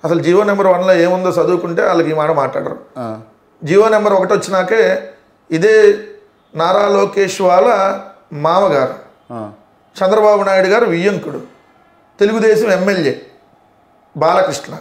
అసలు జియో నెంబర్ వన్లో ఏముందో చదువుకుంటే వాళ్ళకి ఈ మాట మాట్లాడరు ఆ, జియో నెంబర్ ఒకటి వచ్చినాకే ఇదే నారా లోకేష్ వాళ్ళ మామగారు ఆ, చంద్రబాబు నాయుడు గారు వియ్యంకుడు తెలుగుదేశం ఎమ్మెల్యే బాలకృష్ణ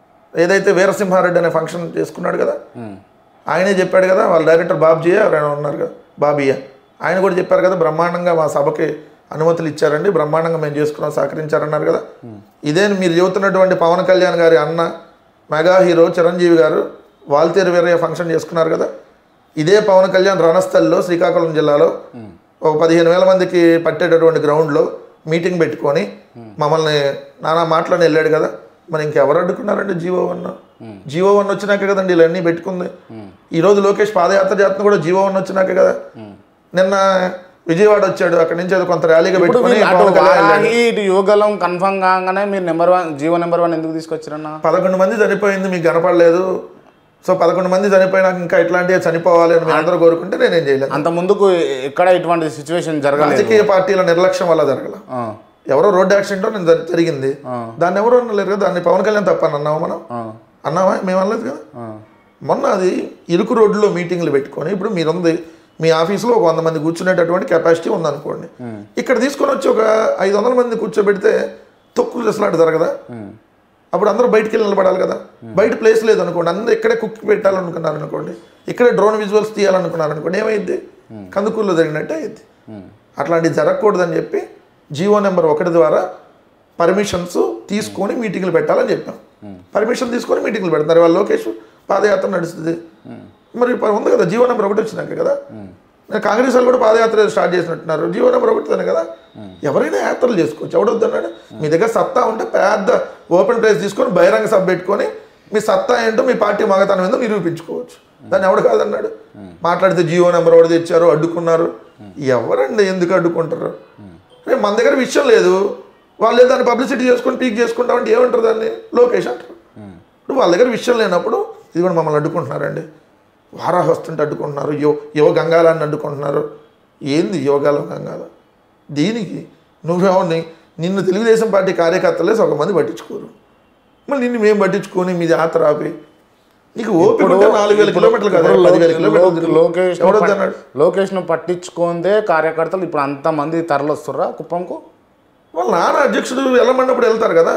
ఏదైతే వీరసింహారెడ్డి అనే ఫంక్షన్ చేసుకున్నాడు కదా ఉమ్, ఆయనే చెప్పాడు కదా వాళ్ళ డైరెక్టర్ బాబ్జీ ఎవరైనా ఉన్నారు కదా బాబియ్య ఆయన కూడా చెప్పారు కదా బ్రహ్మాండంగా మా సభకి అనుమతులు ఇచ్చారండి బ్రహ్మాండంగా మేము చేసుకున్నాం సహకరించారన్నారు కదా ఇదే మీరు చెబుతున్నటువంటి పవన్ కళ్యాణ్ గారి అన్న మెగా హీరో చిరంజీవి గారు వాల్తేరు వీరయ్య ఫంక్షన్ చేసుకున్నారు కదా ఇదే పవన్ కళ్యాణ్ రణస్థల్లో శ్రీకాకుళం జిల్లాలో ఒక పదిహేను వేల మందికి పట్టేటటువంటి గ్రౌండ్లో మీటింగ్ పెట్టుకొని మమ్మల్ని నానా మాటలని వెళ్ళాడు కదా మరి ఇంకెవరు అడ్డుకున్నారండి జీవో వన్ జీవో వన్ వచ్చినాక కదండి ఇవన్నీ పెట్టుకుంది ఈరోజు లోకేష్ పాదయాత్ర చేస్తున్న కూడా జీవో వన్ వచ్చినాక కదా నిన్న విజయవాడ వచ్చాడు అక్కడి నుంచి అది కొంత ర్యాలీగా ఇప్పుడు పెట్టుకొని మీరు అటు పవన్ కళ్యాణ్ వెళ్ళాడు. వారాహి ఇటు యువగలం కన్ఫర్మ్ కాగానే మీరు number one G O number one ఎందుకు తీసుకొచ్చారన్న పదకొండు మంది చనిపోయింది మీకు కనపడలేదు సో పదకొండు మంది చనిపోయినాక ఇంకా ఇట్లాంటివి చనిపోవాలి అని మీరు అందరూ కోరుకుంటే నేనేం చేయలేదు అంత ముందుకు ఎక్కడ ఇటువంటి సిచ్యువేషన్ జరగలేదు రాజకీయ పార్టీల నిర్లక్ష్యం వల్ల జరగల ఆ, ఎవరో రోడ్డు యాక్సిడెంట్ నేను జరి- జరిగింది దాన్ని ఎవరు అనలేరు కదా దాన్ని పవన్ కళ్యాణ్ తప్పని అన్నావా మనం ఆ, అన్నావా మేము అనలేదు కదా ఆ, మొన్న అది ఇరుకు రోడ్లో మీటింగ్లు పెట్టుకొని ఇప్పుడు మీరుంది మీ ఆఫీస్లో ఒక వంద మంది కూర్చునేటటువంటి కెపాసిటీ ఉందనుకోండి ఇక్కడ తీసుకొని వచ్చి ఒక ఐదు వందల మంది కూర్చోబెడితే తొక్కు చేసలాట జరగదా ఉమ్, అప్పుడు అందరూ బయటికి వెళ్ళి నిలబడాలి కదా బయట ప్లేస్ లేదు అనుకోండి అందరూ ఇక్కడే కుక్ పెట్టాలనుకున్నారు అనుకోండి ఇక్కడే డ్రోన్ విజువల్స్ తీయాలనుకున్నారు అనుకోండి ఏమైంది కందుకూరులో జరిగినట్టే అయింది ఉమ్, అట్లాంటివి జరగకూడదని చెప్పి జీవో నెంబర్ ఒకటి ద్వారా పర్మిషన్స్ తీసుకొని మీటింగ్లు పెట్టాలని చెప్పాం పర్మిషన్ తీసుకొని మీటింగ్లు పెడతారు వాళ్ళ లోకేష్ పాదయాత్ర నడుస్తుంది మరి ప- ఉంది కదా జీవో నెంబర్ ఒకటి వచ్చినాక కదా నేను కాంగ్రెస్ వాళ్ళు కూడా పాదయాత్ర స్టార్ట్ చేసినట్టున్నారు జీవో నెంబర్ ఒకటితోనే కదా ఎవరైనా యాత్రలు చేసుకోవచ్చు ఎవడొద్దన్నాడు మీ దగ్గర సత్తా ఉంటే పెద్ద ఓపెన్ ప్లేస్ తీసుకొని బహిరంగ సభ పెట్టుకొని మీ సత్తా ఏంటో మీ పార్టీ మగతనం ఏందో నిరూపించుకోవచ్చు దాన్ని ఎవడు కాదన్నాడు మాట్లాడితే జియో నెంబర్ ఎవడు తెచ్చారు అడ్డుకున్నారు ఎవరండి ఎందుకు అడ్డుకుంటారు రేపు మన దగ్గర విషయం లేదు వాళ్ళు దాన్ని పబ్లిసిటీ చేసుకొని పీక్ చేసుకుంటామంటే ఏమంటారు దాన్ని లోకేష్ అంటారు ఇప్పుడు వాళ్ళ దగ్గర విషయం లేనప్పుడు ఇది కూడా మమ్మల్ని అడ్డుకుంటున్నారండి వారాహ వస్తుంటే అడ్డుకుంటున్నారు యువ యువ గంగాలాన్ని అడ్డుకుంటున్నారు ఏంది యోగాలో గంగాల దీనికి నువ్వేమో ని- నిన్ను తెలుగుదేశం పార్టీ కార్యకర్తలే ఒక మంది పట్టించుకోరు మళ్ళీ నిన్ను మేము పట్టించుకొని మీ జాతర ఆపి నీకు ఓపిక ఉంటే నాలుగు వేల కిలోమీటర్లు కాదు ఇప్పుడు పదివేల లో- కిలోమీటర్లు లోకేష్ ఎవడొద్దన్నాడు లోకేష్ ను పట్టించుకుందే కార్యకర్తలు ఇప్పుడు అంతమంది తరలిస్తుర్రా కుప్పంకు వాళ్ళ నాన్న అధ్యక్షుడు వెళ్ళమన్నప్పుడు వెళ్తారు కదా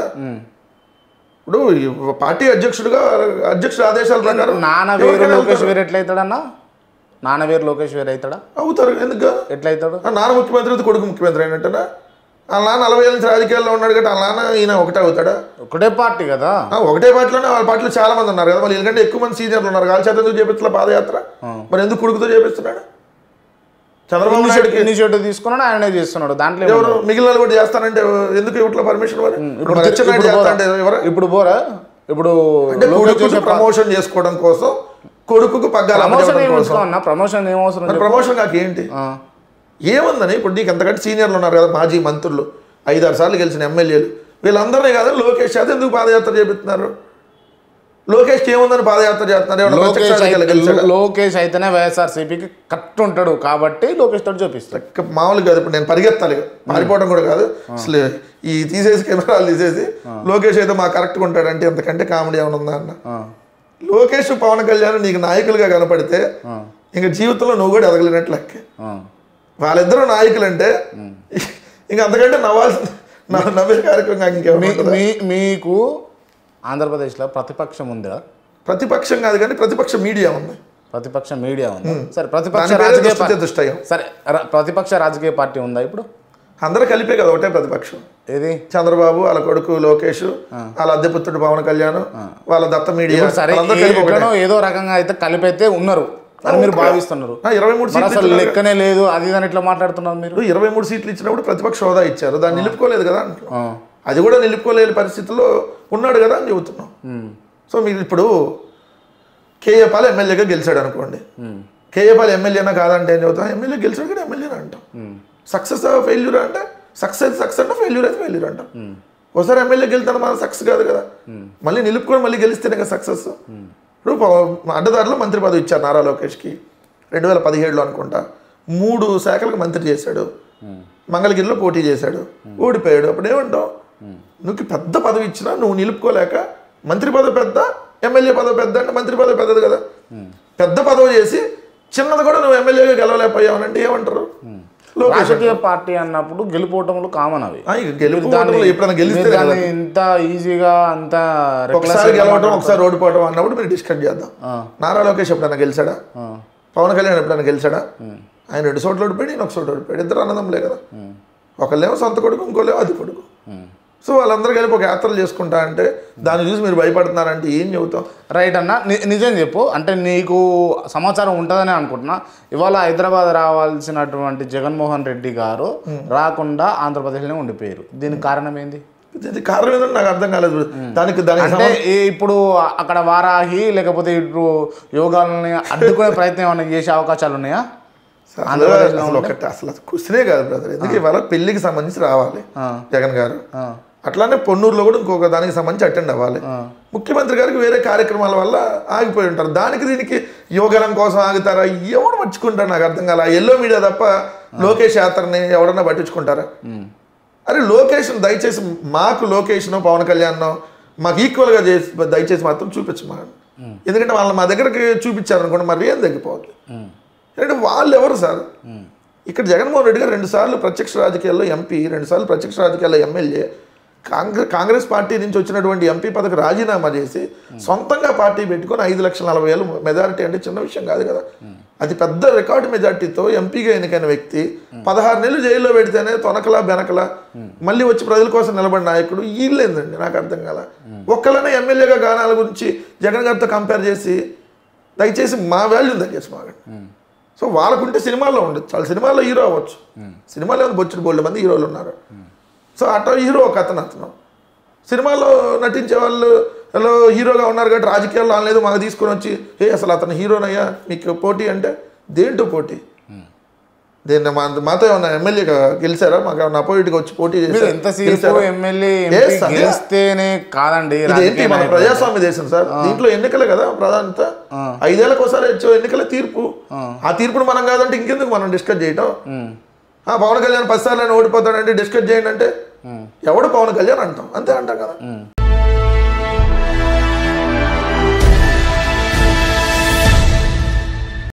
ఇప్పుడు ఈ పార్టీ అధ్యక్షుడుగా అధ్యక్షుడు ఆదేశాల ప్రకారం నాన్న వేరు ఎవరికైనా లోకేష్ వెళ్తారు. వేరు ఎట్లయితాడన్నా నాన్న వేరు లోకేష్ వేరు అవుతాడా అవుతారు ఎందుకు ఎట్లయితాడు ఆ నాన్న ముఖ్యమంత్రి అయితే కొడుకు ముఖ్యమంత్రి అయినట్టనా ఆ నాన్న నలభై ఏళ్ళ నుంచి రాజకీయాల్లో ఉన్నాడు కాబట్టి ఆ నాన్న ఈయన ఒకటే అవుతాడా ఒకటే పార్టీ కదా ఆ, ఒకటే పార్టీలోనే వాళ్ళ పార్టీలో చాలా మంది ఉన్నారు కదా మళ్ళీ ఎందుకంటే ఎక్కువ మంది సీనియర్లు ఉన్నారు కాల్ చేత ఎందుకు చేపిస్తున్నా పాదయాత్ర మరి ఎందుకు కొడుకుతో చేపిస్తున్నాడు చంద్రబాబు నాయుడుకి ఇనిషియేటివ్ తీసుకున్నాడు ఆయనే చేస్తున్నాడు దాంట్లో ఏముంది? ఎవరు మిగిలిన వాళ్ళు కూడా చేస్తానంటే ఎందుకు ఇవ్వట్ల పర్మిషన్ మరి ఇప్పుడు మరి అచ్చెన్నాయుడు ఇప్పుడు చేస్తా అంటే ఎవరు ఇప్పుడు పోరా ఇప్పుడు అంటే లోకేష్ కొడుకుకు చేసే ప్రమోషన్ చేసుకోవడం కోసం కొడుకుకు పగ్గాల ప్రమోషన్ అప్పచెప్పడం కోసం ఏమవుతున్నా ప్రమోషన్ ఏమవసరం మరి చెప్పు. ప్రమోషన్ కాక ఏంటి ఆ, ఏముందని ఇప్పుడు నీకు ఎంతకంటే సీనియర్లు ఉన్నారు కదా మాజీ మంత్రులు ఐదారు సార్లు గెలిచిన ఎమ్మెల్యేలు వీళ్ళందరినీ కదా లోకేష్ చేత ఎందుకు పాదయాత్ర చేపిస్తున్నారు లోకేష్కి ఏముందని పాదయాత్ర చేస్తున్నారు ఏమన్నా ప్రత్యక్ష లోకేష్ రాజకీయాలు అయితే- గెలిచాడా? లోకేష్ అయితేనే వైఎస్ఆర్సీపీకి కరెక్ట్ ఉంటాడు కాబట్టి లోకేష్ తోటి చూపిస్తాడు లెక్క మామూలు కాదు ఇప్పుడు నేను పరిగెత్తాలి ఇక. పారిపోవడం కూడా కాదు అసలు ఈ తీసేసి కెమెరాలు తీసేసి లోకేష్ అయితే మా కరెక్ట్గా ఉంటాడంటే ఎంతకంటే కామెడీ ఏమైనా ఉందా అన్న ఆ, లోకేష్ పవన్ కళ్యాణ్ నీకు నాయకులుగా కనపడితే ఇంకా జీవితంలో నువ్వు కూడా ఎదగలేనట్లు లెక్క ఆ. వాళ్ళిద్దరూ నాయకులు అంటే ఇంకా అంతకంటే నవ్వాల్సిన నా- నవ్వే కార్యక్రమం మీ- ఇంకేమో మీ మీకు ఆంధ్రప్రదేశ్లో ప్రతిపక్షం ఉందా ప్రతిపక్షం కాదు కానీ ప్రతిపక్ష మీడియా ఉంది ప్రతిపక్ష మీడియా ఉంది సరే ప్రతిపక్ష దాని పేరే రాజకీయ దుష్టితే పార్టీ దుష్టయం సరే ర- ప్రతిపక్ష రాజకీయ పార్టీ ఉందా ఇప్పుడు అందరూ కలిపే కదా ఒకటే ప్రతిపక్షం ఏది చంద్రబాబు వాళ్ళ కొడుకు లోకేష్ వాళ్ళ అద్దెపుత్రుడు పవన్ కళ్యాణ్ వాళ్ళ దత్త మీడియా ఇప్పుడు సరే వాళ్ళందరూ ఏ- కలిపి ఒకటే. ఎట్లనో ఏదో రకంగా అయితే కలిపైతే ఉన్నారు అని మీరు భావిస్తున్నారు ఆ, ఇరవై మూడు మరి సీట్లు అసలు ఇచ్చినారు. లెక్కనే లేదు అది ఇది అని ఇట్లా మాట్లాడుతున్నారు మీరు ఇప్పుడు ఇరవై మూడు సీట్లు ఇచ్చినప్పుడు ప్రతిపక్ష హోదా ఇచ్చారు దాన్ని నిలుపుకోలేదు కదా అంటున్నాం. ఆ. అది కూడా నిలుపుకోలేని పరిస్థితుల్లో ఉన్నాడు కదా అని చెబుతున్నాం ఉమ్, సో మీరు ఇప్పుడు కేఏ పాల్ ఎమ్మెల్యేగా గెలిచాడు అనుకోండి ఉమ్, కేఏ పాల్ ఎమ్మెల్యేనా కాదంటే ఏం చెబుతాం ఎమ్మెల్యే గెలిచాడు కదా ఎమ్మెల్యేనా అంటాం ఉమ్, సక్సెస్ ఫెయిల్యూర్ అంటే సక్సెస్ సక్సెస్ అంటే ఫెయిల్యూర్ అయితే ఫెయిల్యూర్ అంటాం ఒకసారి ఎమ్మెల్యే గెలుతాడు మన సక్సెస్ కాదు కదా మళ్ళీ నిలుపుకొని మళ్ళీ గెలిస్తేనే కదా సక్సెస్ ఇప్పుడు ప- అడ్డదారిలో మంత్రి పదవి ఇచ్చారు నారా లోకేష్కి రెండు వేల పదిహేడులో అనుకుంటా మూడు శాఖలకు మంత్రి చేశాడు మంగళగిరిలో పోటీ చేశాడు ఓడిపోయాడు అప్పుడు ఏమంటావు నువ్వు పెద్ద పదవి ఇచ్చినా నువ్వు నిలుపుకోలేక మంత్రి పదవి పెద్ద ఎమ్మెల్యే పదవి పెద్ద అంటే మంత్రి పదవి పెద్దది కదా పెద్ద పదవి చేసి చిన్నది కూడా నువ్వు ఎమ్మెల్యేగా గెలవలేకపోయావు అంటే ఏమంటారు లోకేష్ రాజకీయ పార్టీ అన్నప్పుడు గెలుపోవటములు కామన్ అవి ఆ, ఇక గెలుపు ఓటములు ఎప్పుడైనా గెలిస్తే మీరు కదా. దాన్ని ఇంత ఈజీగా అంత ఒకసారి గెలవటం ఒకసారి ఓడిపోవటం అన్నప్పుడు మీరు డిస్కస్ చేద్దాం నారా లోకేష్ ఎప్పుడైనా గెలిచాడా పవన్ కళ్యాణ్ ఎప్పుడైనా గెలిచాడా ఆయన రెండు చోట్ల ఓడిపోయాడు నేను ఒక చోట ఓడిపోయాడు ఇద్దరు అన్నదమ్ములే కదా ఒకళ్ళేమో సొంత కొడుకు ఇంకోలేమో అది కొడుకు సో వాళ్ళందరూ కలిపి ఒక యాత్రలు చేసుకుంటా అంటే దాన్ని చూసి మీరు భయపడుతున్నారంటే ఏం చెబుతాం రైట్ అన్న ని- నిజం చెప్పు అంటే నీకు సమాచారం ఉంటుందని అనుకుంటున్నా ఇవాళ హైదరాబాద్ రావాల్సినటువంటి జగన్మోహన్ రెడ్డి గారు రాకుండా ఆంధ్రప్రదేశ్లోనే ఉండిపోయారు దీనికి కారణం ఏంది ఇది కారణం ఏంటంటే నాకు అర్థం కాలేదు దానికి దానికి అంటే ఈ- ఇప్పుడు అక్కడ వారాహి లేకపోతే ఇప్పుడు యోగాలని అడ్డుకునే ప్రయత్నం ఏమైనా చేసే అవకాశాలు ఉన్నాయా అసలు అసలు ఒకటి అసలు క్వశ్చనే కాదు బ్రదర్ ఎందుకు ఇవాళ పెళ్లికి సంబంధించి రావాలి జగన్ గారు ఆ, అట్లానే పొన్నూరులో కూడా ఇంకొక దానికి సంబంధించి అటెండ్ అవ్వాలి ముఖ్యమంత్రి గారికి వేరే కార్యక్రమాల వల్ల ఆగిపోయి ఉంటారు దానికి దీనికి యువగలం కోసం ఆగుతారా ఎవడు పట్టించుకుంటారు నాకు అర్థం కాల ఎల్లో మీడియా తప్ప లోకేష్ యాత్రని ఎవడన్నా పట్టించుకుంటారా అరే లొకేషన్ దయచేసి మాకు లొకేషన్ పవన్ కళ్యాణ్ మాకు ఈక్వల్గా చేసి దయచేసి మాత్రం చూపించు మా ఎందుకంటే వాళ్ళని మా దగ్గరికి చూపించారు అనుకోండి మరి ఏం తగ్గిపోవాలి ఎందుకంటే వాళ్ళు ఎవరు సార్ ఇక్కడ జగన్మోహన్ రెడ్డి గారు రెండు సార్లు ప్రత్యక్ష రాజకీయాల్లో ఎంపీ రెండు సార్లు ప్రత్యక్ష రాజకీయాల్లో ఎమ్మెల్యే కాంగ్రెస్ కాంగ్రెస్ పార్టీ నుంచి వచ్చినటువంటి ఎంపీ పదకు రాజీనామా చేసి సొంతంగా పార్టీ పెట్టుకొని ఐదు లక్షల నలభై వేలు మెజారిటీ అంటే చిన్న విషయం కాదు కదా అది పెద్ద రికార్డు మెజార్టీతో ఎంపీగా ఎన్నికైన వ్యక్తి పదహారు నెలలు జైల్లో పెడితేనే తొనకలా బెనకలా మళ్ళీ వచ్చి ప్రజల కోసం నిలబడిన నాయకుడు వీళ్ళేందండి నాకు అర్థం కాల ఒక్కళ్ళనే ఎమ్మెల్యేగా గానాల గురించి జగన్ గారితో కంపేర్ చేసి దయచేసి మా వాల్యూ దయచేసి మాగండి సో వాళ్ళకుంటే సినిమాల్లో ఉండొచ్చు వాళ్ళ సినిమాల్లో హీరో అవ్వచ్చు సినిమాలో బొచ్చుడు బోల్డ్ మంది హీరోలు ఉన్నారు సో అట్లా హీరో ఒక అతను అతను సినిమాలో నటించే వాళ్ళు హలో హీరోగా ఉన్నారు కాబట్టి రాజకీయాల్లో అనలేదు మాకు తీసుకొని వచ్చి ఏ అసలు అతను హీరోనయ్యా మీకు పోటీ అంటే దేంటో పోటీ దేన్ని మా మాతో ఏమన్నా ఎమ్మెల్యేగా గెలిచారా మాకు ఏమన్నా అపోజిట్గా వచ్చి పోటీ మీరు చేశారా? ఎంతసేపు గెలిచారా? ఎమ్మెల్యే Yes, ఎంపీ అదే. గెలిస్తేనే కాదండి ఇదేంటి రాజకీయ మన నాయకులు. ప్రజాస్వామ్య దేశం సార్ దీంట్లో ఎన్నికలే కదా ప్రధానత ఐదేళ్లకు ఒకసారి వచ్చే ఎన్నికల తీర్పు ఆ తీర్పును మనం కాదంటే ఇంకెందుకు మనం డిస్కస్ చేయటం ఆ పవన్ కళ్యాణ్ పది సార్లు ఓడిపోతాడంటే డిస్కస్ చేయండి అంటే ఎవడు పవన్ కళ్యాణ్ అంటాం అంతే అంటాం కదా